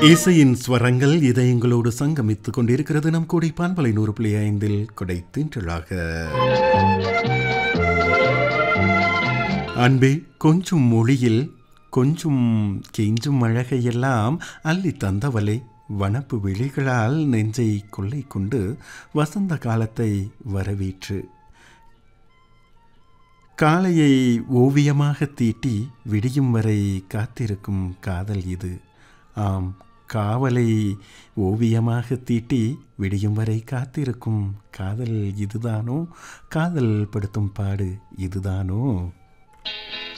இசையின் ஸ்வரங்கள் இதயங்களோடு சங்கமித்துக் கொண்டிருக்கிறது நம் கூடை பான்பலை நூறு புள்ளி ஐந்தில் கொடை தின்றலாக அன்பே கொஞ்சம் மொழியில் கொஞ்சம் கெஞ்சும் அழகையெல்லாம் அள்ளி தந்தவளே வனப்பு விழிகளால் நெஞ்சை கொள்ளை கொண்டு வசந்த காலத்தை வரவேற்று காலையை ஓவியமாக தீட்டி விடியும் வரை காத்திருக்கும் காதல் இது ஆம் காவலை ஓவியமாக தீட்டி விடியும் வரை காத்திருக்கும் காதல் இதுதானோ காதல் படுத்தும் பாடு இதுதானோ